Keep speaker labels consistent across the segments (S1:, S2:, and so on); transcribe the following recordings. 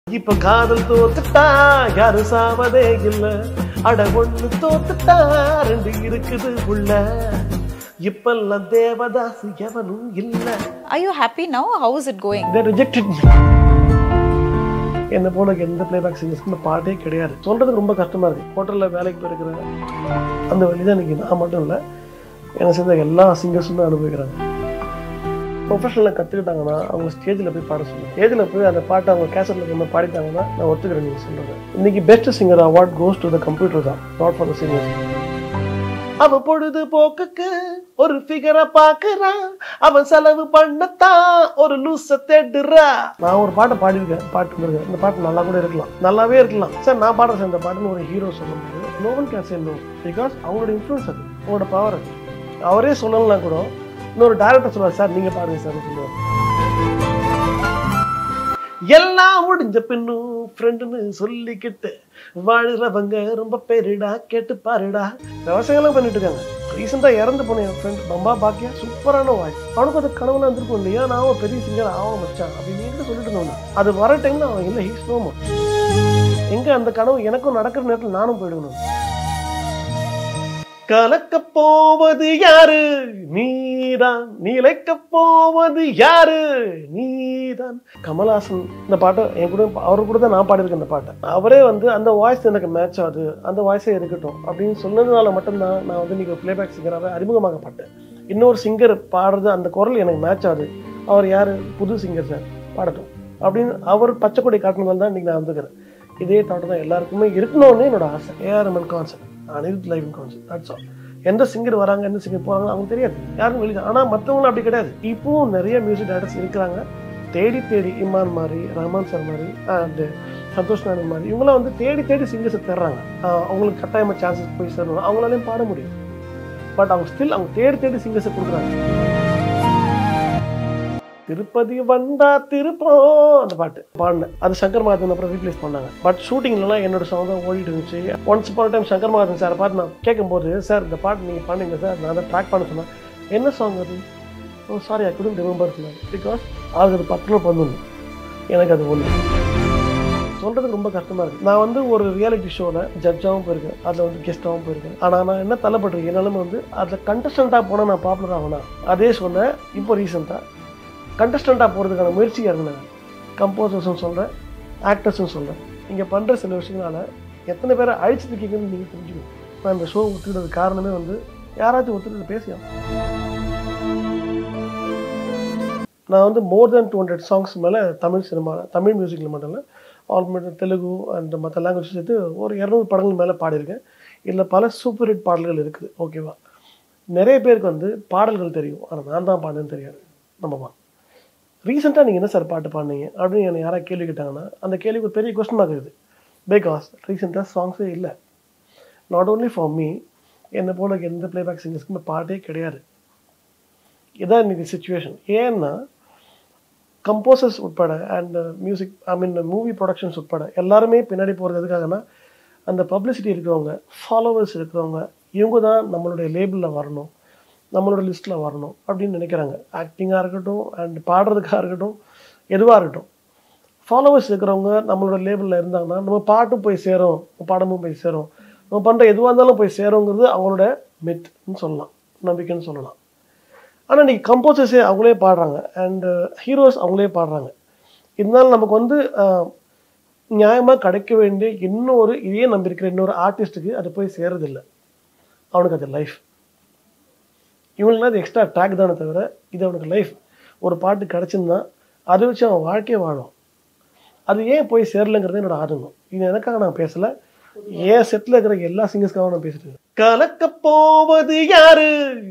S1: இப்ப காதல் தோத்துட்டா யாரும் சாவதே இல்ல அட ஒண்ணு தோத்துட்டா ரெண்டு இருக்குது உள்ள இப்பெல்லாம் தேவதாசு எவனும் இல்ல
S2: Are you happy now? How is it going?
S1: they rejected me என்ன போல எந்த பிளேபேக் சிங்கர்ஸ்க்கு பாட்டே கிடையாது சொல்றதுக்கு ரொம்ப கஷ்டமா இருக்கு ஹோட்டல்ல வேலைக்கு போயிருக்கிறேன் அந்த வழி தான் இன்னைக்கு நான் மட்டும் இல்லை என்னை சேர்ந்த எல்லா சிங்கர்ஸும் தான் அனுபவிக்கிறாங்க ப்ரொஃபஷனலில் கற்றுக்கிட்டாங்கன்னா அவங்க ஸ்டேஜில் போய் பாட சொல்லுங்க ஸ்டேஜில் போய் அந்த பாட்டை அவங்க கேசட்டில் கொண்டு பாடிட்டாங்கன்னா நான் ஒத்துக்கிறேன் நீங்கள் சொல்கிறது இன்னைக்கு best singer award goes to the computer தான் நாட் ஃபார் த சிங்கர்ஸ் அவன் பொழுதுபோக்குக்கு ஒரு ஃபிகரை பார்க்கறான் அவன் செலவு பண்ணத்தான் ஒரு லூச தேடுறா நான் ஒரு பாட்டை பாடியிருக்கேன் பாட்டு இருக்கேன் இந்த பாட்டு நல்லா கூட இருக்கலாம் நல்லாவே இருக்கலாம் சார் நான் பாடுறேன் சார் இந்த பாட்டுன்னு ஒரு ஹீரோ சொல்லும்போது no one can say no because அவங்களோட இன்ஃப்ளூயன்ஸ் அது அவங்களோட பவர் அது அவரே சொல்லலாம் கூட இன்னொரு டேரக்டர் சொல்லுவார் சார் நீங்க பாடுங்க சார் சொல்லுவார் எல்லாம் முடிஞ்ச பின்னும் ஃப்ரெண்டுன்னு சொல்லிக்கிட்டு வாழுறவங்க ரொம்ப பேருடா கேட்டு பாருடா விவசாயம்லாம் பண்ணிட்டு இருக்காங்க ரீசெண்டாக இறந்து போன என் ஃப்ரெண்ட் பம்பா பாக்கியா சூப்பரான வாய்ஸ் அவனுக்கு அது கனவுல இருந்திருக்கும் இல்லையா நான் அவன் பெரிய சிங்கர் ஆகும் மச்சான் அப்படின்னு என்கிட்ட சொல்லிட்டு இருந்தவன் அது வர டைம்ல அவன் இல்லை ஹீஸ் நோமோ எங்க அந்த கனவு எனக்கும் நடக்கிற நேரத்தில் நானும் போயிடுவேன் கலக்க போவது யாரு நீதான் நிலைக்க போவது யாரு நீதான் கமல்ஹாசன் இந்த பாட்டை என் கூட அவரு கூட தான் நான் பாடியிருக்கேன் இந்த பாட்டை அவரே வந்து அந்த வாய்ஸ் எனக்கு மேட்ச் ஆகுது அந்த வாய்ஸே இருக்கட்டும் அப்படின்னு சொன்னதுனால மட்டும்தான் நான் வந்து இன்னைக்கு பிளேபேக் சிங்கராகவே அறிமுகமாகப்பட்டேன் இன்னொரு சிங்கர் பாடுறது அந்த குரல் எனக்கு மேட்ச் ஆகுது அவர் யாரு புது சிங்கர் சார் பாடட்டும் அப்படின்னு அவர் பச்சை கொடி காட்டினதால தான் இன்னைக்கு நான் வந்துக்கிறேன் இதே தாட் தான் எல்லாருக்குமே இருக்கணும்னு என்னோட ஆசை ஏஆர்எம்எல் concept Anirudh live concept that's all எந்த சிங்கர் வராங்க எந்த சிங்கர் போறாங்க அவங்க தெரியாது யாருக்கும் வெளியே ஆனால் மற்றவங்களும் அப்படி கிடையாது இப்பவும் நிறைய மியூசிக் டைரக்டர்ஸ் இருக்கிறாங்க தேடி தேடி இமான் மாதிரி ரஹ்மான் சார் மாதிரி அண்ட் சந்தோஷ் நாயன் மாதிரி இவங்களாம் வந்து தேடி தேடி சிங்கர்ஸை தர்றாங்க ஆஹ் அவங்களுக்கு கட்டாயமாக சான்சஸ் போய் சேரணும் அவங்களாலையும் பாட முடியும் பட் அவங்க ஸ்டில் அவங்க தேடி தேடி சிங்கர்ஸை கொடுக்குறாங்க திருப்பதி வந்தா திருப்பம் அந்த பாட்டு பாடினேன் அது சங்கர் மகாதன் அப்புறம் ரீப்ளேஸ் பண்ணாங்க பட் ஷூட்டிங்லலாம் என்னோட சாங் தான் ஓடிட்டு இருந்துச்சு ஒன்ஸ் போன டைம் சங்கர் மகாதன் சார் பார்த்து நான் கேட்கும்போது சார் இந்த பாட்டு நீங்கள் பண்ணீங்க சார் நான் அதை ட்ராக் பண்ண சொன்னேன் என்ன சாங் அது oh sorry I couldn't remember சொன்னாங்க பிகாஸ் அது அது பத்தில் பண்ணணும் எனக்கு அது ஒன்று சொல்கிறது ரொம்ப கஷ்டமாக இருக்குது நான் வந்து ஒரு ரியாலிட்டி ஷோவில் ஜட்ஜாகவும் போயிருக்கேன் அதில் வந்து கெஸ்ட்டாகவும் போயிருக்கேன் ஆனால் நான் என்ன தள்ளப்பட்டிருக்கேன் என்னாலும் வந்து அதில் கண்டஸ்டண்ட்டாக போனால் நான் பாப்புலர் ஆகணும் அதே சொன்னேன் இப்போ ரீசெண்டாக கண்டஸ்டண்ட்டாக போகிறதுக்கான முயற்சி இறங்கினாங்க கம்போசர்ஸும் சொல்கிறேன் ஆக்டர்ஸும் சொல்கிறேன் இங்கே பண்ணுற சில விஷயங்களால எத்தனை பேரை அழிச்சிருக்கீங்கன்னு நீங்கள் தெரிஞ்சுக்கணும் நான் இந்த ஷோ ஒத்துக்கிட்டது காரணமே வந்து யாராச்சும் ஒத்துக்கிட்டு பேசியா நான் வந்து more than two hundred songs மேலே தமிழ் சினிமா தமிழ் மியூசிக்கில் மட்டும் இல்லை ஆல்மோஸ்ட் தெலுங்கு அண்ட் மற்ற லாங்குவேஜ் சேர்த்து ஒரு இரநூறு படங்கள் மேலே பாடியிருக்கேன் இதில் பல சூப்பர் ஹிட் பாடல்கள் இருக்குது ஓகேவா நிறைய பேருக்கு வந்து பாடல்கள் தெரியும் ஆனால் நான் தான் பாடுனேன்னு தெரியாது நம்பமா ரீசெண்டாக நீங்கள் என்ன சார் பாட்டு பாடினீங்க அப்படின்னு என்னை யாராவது கேள்வி கேட்டாங்கன்னா அந்த கேள்விக்கு ஒரு பெரிய கொஸ்டின் மார்க் இருக்குது பிகாஸ் ரீசெண்டாக சாங்ஸே இல்லை நாட் ஓன்லி ஃபார் மீ என்னை போல எந்த பிளேபேக் சிங்கர்ஸ்க்குமே பாட்டே கிடையாது இதான் இன்னைக்கு சுச்சுவேஷன் ஏன்னா கம்போசர்ஸ் உட்பட and music I mean movie productions உட்பட எல்லாருமே பின்னாடி போகிறது எதுக்காகனா அந்த பப்ளிசிட்டி இருக்கிறவங்க ஃபாலோவர்ஸ் இருக்கிறவங்க இவங்க தான் நம்மளுடைய லேபிளில் வரணும் நம்மளோட லிஸ்ட்டில் வரணும் அப்படின்னு நினைக்கிறாங்க ஆக்டிங்காக இருக்கட்டும் அண்ட் பாடுறதுக்காக இருக்கட்டும் எதுவாக இருக்கட்டும் ஃபாலோவர்ஸ் இருக்கிறவங்க நம்மளோட லேபிளில் இருந்தாங்கன்னா நம்ம பாட்டும் போய் சேரும் படமும் போய் சேரும் நம்ம பண்ணுற எதுவாக இருந்தாலும் போய் சேருங்கிறது அவங்களோட மெட்னு சொல்லலாம் நம்பிக்கைன்னு சொல்லலாம் ஆனால் இன்றைக்கி கம்போசர்ஸே அவங்களே பாடுறாங்க அண்டு ஹீரோஸ் அவங்களே பாடுறாங்க இருந்தாலும் நமக்கு வந்து நியாயமாக கிடைக்க வேண்டிய இன்னொரு இதே நம்பியிருக்கிற இன்னொரு ஆர்டிஸ்ட்டுக்கு அது போய் சேரதில்லை அவனுக்கு அது லைஃப் இவனுக்குலாம் அது எக்ஸ்ட்ரா ட்ராக் தானே தவிர இது அவனுக்கு லைஃப் ஒரு பாட்டு கிடச்சிருந்தா அதை வச்சு அவன் வாழ்க்கையை வாழும் அது ஏன் போய் சேரலைங்கிறது என்னோட ஆதங்கம் இது எனக்காக நான் பேசலை ஏன் செட்டில் இருக்கிற எல்லா சிங்கர்ஸ்க்காக நான் பேசிட்டு இருக்கேன் கலக்க போவது யாரு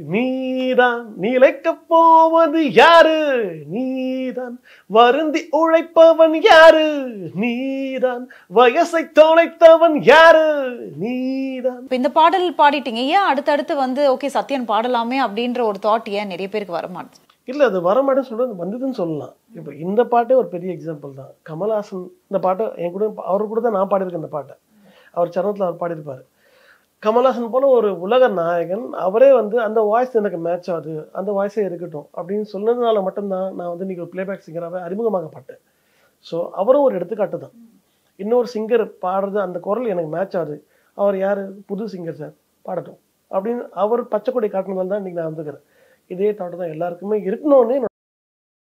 S1: நீதான் நிலைக்க போவது யாரு நீதான் வருந்தி உழைப்பவன் யாரு நீதான் வயசை தொலைத்தவன் யாரு நீதான்
S2: இப்போ இந்த பாடல் பாடிட்டீங்க ஏன் அடுத்தடுத்து வந்து ஓகே சத்யன் பாடலாமே அப்படின்ற ஒரு தாட் ஏன் நிறைய பேருக்கு வர மாட்டுது
S1: இல்லை அது வரமாட்டேன்னு சொல்கிறது வந்ததுன்னு சொல்லலாம் இப்போ இந்த பாட்டே ஒரு பெரிய எக்ஸாம்பிள் தான் கமல்ஹாசன் இந்த பாட்டை என் கூட அவர் கூட தான் நான் பாடியிருக்கேன் இந்த பாட்டை அவர் சரணத்தில் அவர் பாடியிருப்பார் கமல்ஹாசன் போல ஒரு உலக நாயகன் அவரே வந்து அந்த வாய்ஸ் எனக்கு மேட்ச் ஆகுது அந்த வாய்ஸே இருக்கட்டும் அப்படின்னு சொன்னதுனால மட்டும்தான் நான் வந்து இன்னைக்கு ஒரு பிளேபேக் சிங்கராகவே அறிமுகமாகப்பட்டேன் ஸோ அவரும் ஒரு எடுத்துக்காட்டு தான் இன்னொரு சிங்கர் பாடுறது அந்த குரல் எனக்கு மேட்ச் ஆகுது அவர் யார் புது சிங்கர் சார் பாடட்டும் அப்படின்னு அவர் பச்சை கொடி காட்டினதால தான் இன்றைக்கி நான் வந்துக்கிறேன் இதே தாட்டு தான் எல்லாருக்குமே இருக்கணும்னு